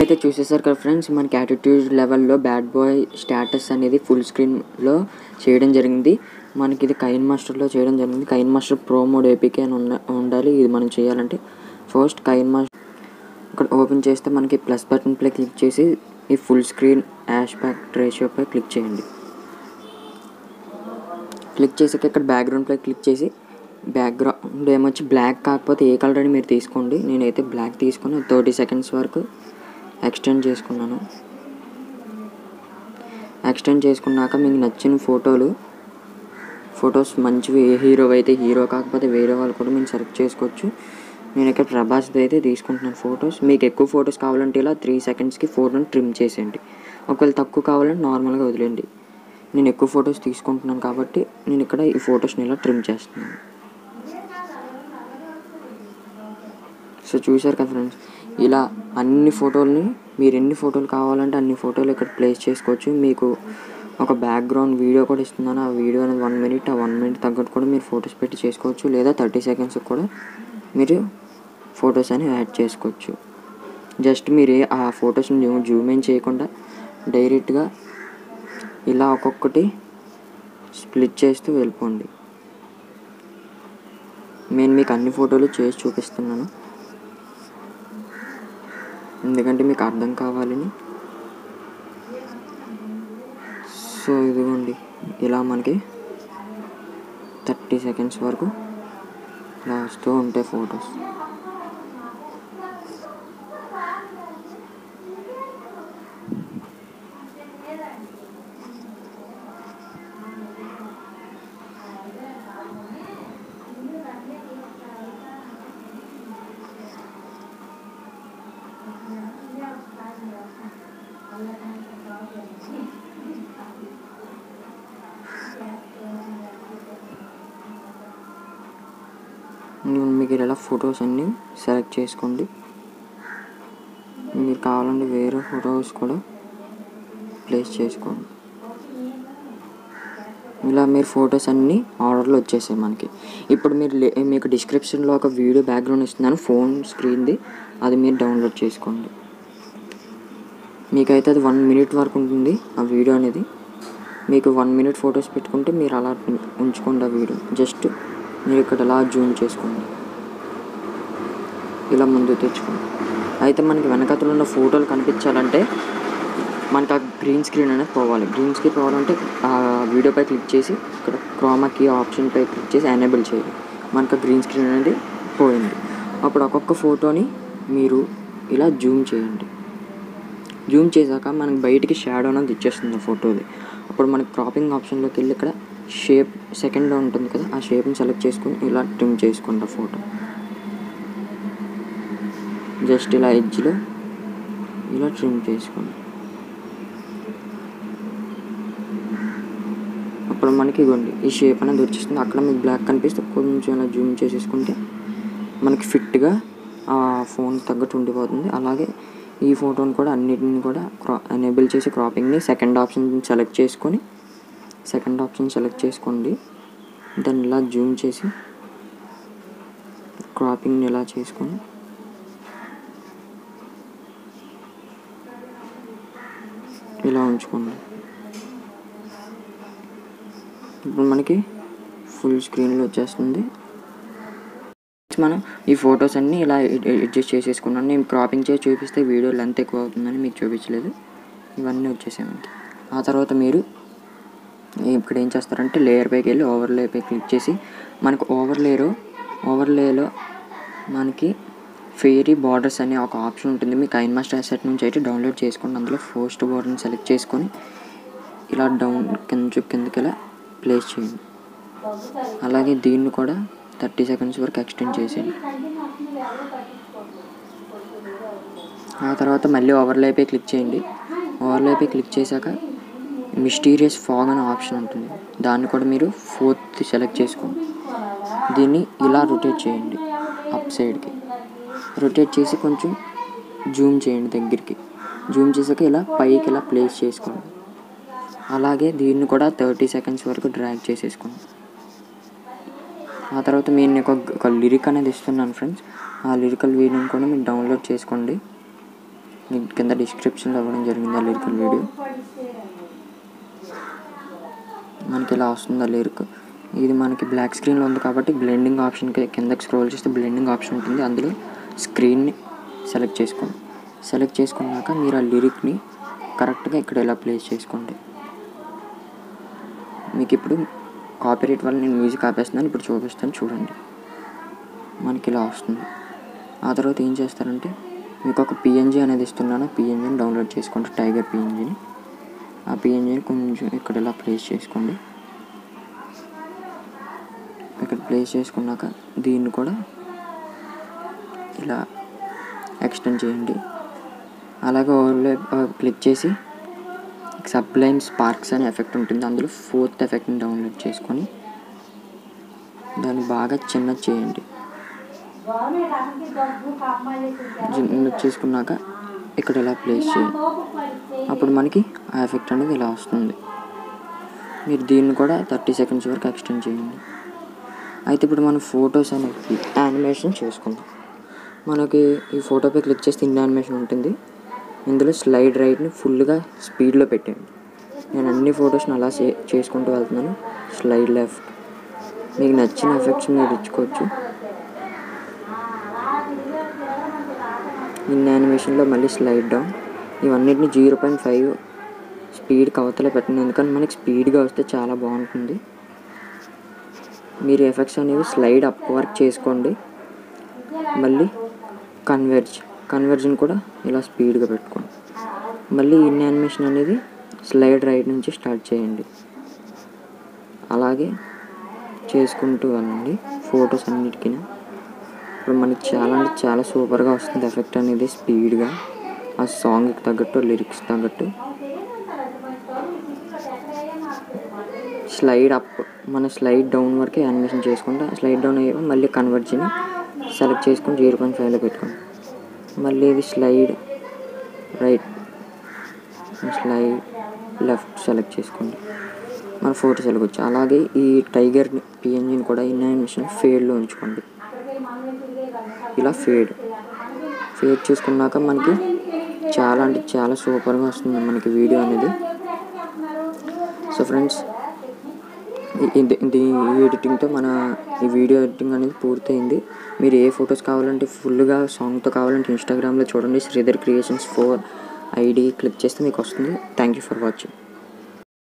అయితే చూసేసారు కదా ఫ్రెండ్స్ మనకి యాటిట్యూడ్ లెవెల్లో బ్యాడ్ బాయ్ స్టేటస్ అనేది ఫుల్ స్క్రీన్లో చేయడం జరిగింది మనకి ఇది కైన్ మాస్టర్లో చేయడం జరిగింది KineMaster pro mod APK అని ఉన్న ఉండాలి ఇది మనం చేయాలంటే ఫస్ట్ కైన్ మాస్టర్ ఇక్కడ ఓపెన్ చేస్తే మనకి ప్లస్ బటన్ పై క్లిక్ చేసి ఈ ఫుల్ స్క్రీన్ యాష్ బ్యాక్ రేషియోపై క్లిక్ చేయండి క్లిక్ చేసాక ఇక్కడ బ్యాక్గ్రౌండ్ పై క్లిక్ చేసి బ్యాక్గ్రౌండ్ ఏమొచ్చి బ్లాక్ కాకపోతే ఏ కలర్ అని మీరు తీసుకోండి నేనైతే బ్లాక్ తీసుకుని థర్టీ సెకండ్స్ వరకు ఎక్స్టెండ్ చేసుకున్నాను ఎక్స్టెండ్ చేసుకున్నాక మీకు నచ్చిన ఫోటోలు ఫొటోస్ మంచివి ఏ హీరో అయితే హీరో కాకపోతే వేరే వాళ్ళు కూడా మీరు సెలెక్ట్ చేసుకోవచ్చు నేను ఇక్కడ ప్రభాస్ది అయితే తీసుకుంటున్నాను ఫొటోస్ మీకు ఎక్కువ ఫొటోస్ కావాలంటే ఇలా త్రీ సెకండ్స్కి ఫోటోని ట్రిమ్ చేసేయండి ఒకవేళ తక్కువ కావాలంటే నార్మల్గా వదిలేండి నేను ఎక్కువ ఫొటోస్ తీసుకుంటున్నాను కాబట్టి నేను ఇక్కడ ఈ ఫొటోస్ని ఇలా ట్రిమ్ చేస్తున్నాను సో చూశారు కదా ఫ్రెండ్స్ ఇలా అన్ని ఫోటోల్ని మీరు ఎన్ని ఫోటోలు కావాలంటే అన్ని ఫోటోలు ఇక్కడ ప్లేస్ చేసుకోవచ్చు మీకు ఒక బ్యాక్గ్రౌండ్ వీడియో కూడా ఇస్తున్నాను ఆ వీడియో అనేది వన్ మినిట్ ఆ వన్ మినిట్ తగ్గట్టు కూడా మీరు ఫొటోస్ పెట్టి చేసుకోవచ్చు లేదా థర్టీ సెకండ్స్ కూడా మీరు ఫొటోస్ అని యాడ్ చేసుకోవచ్చు జస్ట్ మీరు ఏ- ఆ ఫొటోస్ని జూమ్ ఇన్ చేయకుండా డైరెక్ట్గా ఇలా ఒక్కొక్కటి స్ప్లిట్ చేస్తూ వెళ్ళిపోండి నేను మీకు అన్ని ఫోటోలు చేసి చూపిస్తున్నాను ఎందుకంటే మీకు అర్థం కావాలని సో ఇదిగోండి ఇలా మనకి థర్టీ సెకండ్స్ వరకు ఇలా వస్తూ ఉంటాయి ఫొటోస్ నేను మీకు ఇలా ఫొటోస్ అన్నీ సెలెక్ట్ చేసుకోండి మీరు కావాలంటే వేరే ఫొటోస్ కూడా ప్లేస్ చేసుకోండి ఇలా మీరు ఫొటోస్ అన్నీ ఆర్డర్లో వచ్చేసాయి మనకి ఇప్పుడు మీరు లే- మీకు డిస్క్రిప్షన్లో ఒక వీడియో బ్యాక్గ్రౌండ్ ఇస్తున్నాను ఫోన్ స్క్రీన్ది అది మీరు డౌన్లోడ్ చేసుకోండి మీకైతే అది వన్ మినిట్ వరకు ఉంటుంది ఆ వీడియో అనేది మీకు వన్ మినిట్ ఫొటోస్ పెట్టుకుంటే మీరు అలా ఉంచుకోండి ఆ వీడియో జస్ట్ మీరు ఇక్కడ అలా జూమ్ చేసుకోండి ఇలా ముందు తెచ్చుకోండి అయితే మనకి వెనకతలు ఉన్న ఫోటోలు కనిపించాలంటే మనకి ఆ గ్రీన్ స్క్రీన్ అనేది పోవాలి గ్రీన్ స్క్రీన్ పోవాలంటే ఆ వీడియోపై క్లిక్ చేసి ఇక్కడ క్రోమా కీ ఆప్షన్పై క్లిక్ చేసి ఎనేబుల్ చేయాలి మనకు ఆ గ్రీన్ స్క్రీన్ అనేది పోయింది అప్పుడు ఒక్కొక్క ఫోటోని మీరు ఇలా జూమ్ చేయండి జూమ్ చేశాక మనకి బయటికి షాడో అనేది ఇచ్చేస్తుంది ఆ ఫోటోది అప్పుడు మనకి క్రాపింగ్ ఆప్షన్లోకి వెళ్ళి ఇక్కడ షేప్ సెకండ్లో ఉంటుంది కదా ఆ షేప్ని సెలెక్ట్ చేసుకొని ఇలా ట్రిమ్ చేసుకోండి ఆ ఫోటో జస్ట్ ఇలా ఎడ్జ్లో ఇలా ట్రిమ్ చేసుకోండి అప్పుడు మనకి ఇవ్వండి ఈ షేప్ అనేది వచ్చేస్తుంది అక్కడ మీకు బ్లాక్ కనిపిస్తే కొంచెం ఇలా జూమ్ చేసేసుకుంటే మనకి ఫిట్గా ఆ ఫోన్ తగ్గట్టు ఉండిపోతుంది అలాగే ఈ ఫోటోని కూడా అన్నిటిని కూడా క్రా ఎనేబుల్ చేసి క్రాపింగ్ని సెకండ్ ఆప్షన్ సెలెక్ట్ చేసుకొని సెకండ్ ఆప్షన్ సెలెక్ట్ చేసుకోండి దాన్ని ఇలా జూమ్ చేసి క్రాపింగ్ని ఇలా చేసుకొని ఇలా ఉంచుకోండి ఇప్పుడు మనకి ఫుల్ స్క్రీన్లో వచ్చేస్తుంది మనం ఈ ఫొటోస్ అన్నీ ఇలా అడ్జస్ట్ చేసేసుకున్నాను నేను క్రాపింగ్ చేసి చూపిస్తే వీడియో లెంత్ ఎక్కువ అవుతుందని మీకు చూపించలేదు ఇవన్నీ వచ్చేసాయి మనకి ఆ తర్వాత మీరు ఇక్కడ ఏం చేస్తారంటే లేయర్ పైకి వెళ్ళి ఓవర్లే పై క్లిక్ చేసి మనకు ఓవర్లేలో ఓవర్లేలో మనకి ఫేరీ బార్డర్స్ అనే ఒక ఆప్షన్ ఉంటుంది మీకు ఐన్ మాస్టర్ అసెట్ నుంచి అయితే డౌన్లోడ్ చేసుకోండి అందులో ఫస్ట్ బార్డర్ని సెలెక్ట్ చేసుకొని ఇలా డౌన్ కింద కిందకి ఇలా ప్లేస్ చేయండి అలాగే దీన్ని కూడా థర్టీ సెకండ్స్ వరకు ఎక్స్టెండ్ చేసేయండి ఆ తర్వాత మళ్ళీ ఓవర్లేపై క్లిక్ చేయండి ఓవర్లేపై క్లిక్ చేశాక మిస్టీరియస్ ఫాగ్ అనే ఆప్షన్ ఉంటుంది దాన్ని కూడా మీరు ఫోర్త్ సెలెక్ట్ చేసుకోండి దీన్ని ఇలా రొటేట్ చేయండి అప్ సైడ్కి రొటేట్ చేసి కొంచెం జూమ్ చేయండి దగ్గరికి జూమ్ చేశాక ఇలా పైకి ఇలా ప్లేస్ చేసుకోండి అలాగే దీన్ని కూడా థర్టీ సెకండ్స్ వరకు డ్రాగ్ చేసేసుకోండి ఆ తర్వాత నేను ఒక ఒక లిరిక్ అనేది ఇస్తున్నాను ఫ్రెండ్స్ ఆ లిరికల్ వీడియోని కూడా మీరు డౌన్లోడ్ చేసుకోండి మీకు కింద డిస్క్రిప్షన్లో ఇవ్వడం జరిగింది ఆ లిరికల్ వీడియో మనకి ఇలా వస్తుంది ఆ లిరిక్ ఇది మనకి బ్లాక్ స్క్రీన్లో ఉంది కాబట్టి బ్లెండింగ్ ఆప్షన్కి కిందకి స్క్రోల్ చేస్తే బ్లెండింగ్ ఆప్షన్ ఉంటుంది అందులో స్క్రీన్ని సెలెక్ట్ చేసుకోండి సెలెక్ట్ చేసుకున్నాక మీరు ఆ లిరిక్ని కరెక్ట్గా ఇక్కడ ఇలా ప్లేస్ చేసుకోండి మీకు ఇప్పుడు కాపీరైట్ వల్ల నేను మ్యూజిక్ ఆపేస్తున్నాను ఇప్పుడు చూపిస్తాను చూడండి మనకి ఇలా వస్తుంది ఆ తర్వాత ఏం చేస్తారంటే మీకు ఒక పిఎన్జీ అనేది ఇస్తున్నాను పిఎన్జీని డౌన్లోడ్ చేసుకోండి టైగర్ పిఎన్జీని ఆ పిఎన్జీని కొంచెం ఇక్కడ ఇలా ప్లేస్ చేసుకోండి ఇక్కడ ప్లేస్ చేసుకున్నాక దీన్ని కూడా ఇలా ఎక్స్టెండ్ చేయండి అలాగే ఓవర్లే క్లిక్ చేసి సబ్లైమ్ స్పార్క్స్ అనే ఎఫెక్ట్ ఉంటుంది అందులో ఫోర్త్ ఎఫెక్ట్ని డౌన్లోడ్ చేసుకొని దాన్ని బాగా చిన్నది చేయండి చిన్నది చేసుకున్నాక ఇక్కడ ఇలా ప్లేస్ చేయండి అప్పుడు మనకి ఆ ఎఫెక్ట్ అనేది ఇలా వస్తుంది మీరు దీన్ని కూడా థర్టీ సెకండ్స్ వరకు ఎక్స్టెండ్ చేయండి అయితే ఇప్పుడు మనం ఫొటోస్ అనేది యానిమేషన్ చేసుకుందాం మనకి ఈ ఫోటోపై క్లిక్ చేస్తే ఇన్ యానిమేషన్ ఉంటుంది ఇందులో స్లైడ్ రైట్ని ఫుల్గా స్పీడ్లో పెట్టండి నేను అన్ని ఫొటోస్ని అలా చే చేసుకుంటూ వెళ్తున్నాను స్లైడ్ లెఫ్ట్ మీకు నచ్చిన ఎఫెక్ట్స్ మీరు ఇచ్చుకోవచ్చు ఇన్ యానిమేషన్లో మళ్ళీ స్లైడ్ డౌన్ ఇవన్నిటిని జీరో పాయింట్ ఫైవ్ స్పీడ్ కవతలో పెట్టండి ఎందుకంటే మనకి స్పీడ్గా వస్తే చాలా బాగుంటుంది మీరు ఎఫెక్ట్స్ అనేవి స్లైడ్ అప్ వర్క్ చేసుకోండి మళ్ళీ కన్వర్జ్ కన్వర్జన్ కూడా ఇలా స్పీడ్గా పెట్టుకోండి మళ్ళీ ఇన్ యానిమేషన్ అనేది స్లైడ్ రైట్ నుంచి స్టార్ట్ చేయండి అలాగే చేసుకుంటూ వెళ్ళండి ఫొటోస్ అన్నిటికీ ఇప్పుడు మనకి చాలా అంటే చాలా సూపర్గా వస్తుంది ఎఫెక్ట్ అనేది స్పీడ్గా ఆ సాంగ్కి తగ్గట్టు లిరిక్స్ తగ్గట్టు స్లైడ్ అప్ మన స్లైడ్ డౌన్ వరకే యానిమేషన్ చేసుకుంటే స్లైడ్ డౌన్ అయ్యాక మళ్ళీ కన్వర్జన్ సెలెక్ట్ చేసుకొని జీరో పాయింట్ ఫైవ్లో పెట్టుకోండి మళ్ళీ ఇది slide right slide left select చేసుకోండి మన ఫోటో సెలెక్ట్ వచ్చి అలాగే ఈ టైగర్ పిఎన్జిని కూడా ఇన్ యానిమేషన్ ఫేడ్లో ఉంచుకోండి ఇలా ఫేడ్ ఫేడ్ చేసుకున్నాక మనకి చాలా అంటే చాలా సూపర్గా వస్తుంది మనకి వీడియో అనేది సో ఫ్రెండ్స్ ఇది ఇది ఈ ఎడిటింగ్తో మన ఈ వీడియో ఎడిటింగ్ అనేది పూర్తయింది మీరు ఏ ఫొటోస్ కావాలంటే ఫుల్గా సాంగ్తో కావాలంటే ఇన్స్టాగ్రామ్లో చూడండి Sridhar creations for ID click చేస్తే మీకు వస్తుంది థ్యాంక్ యూ ఫర్ వాచింగ్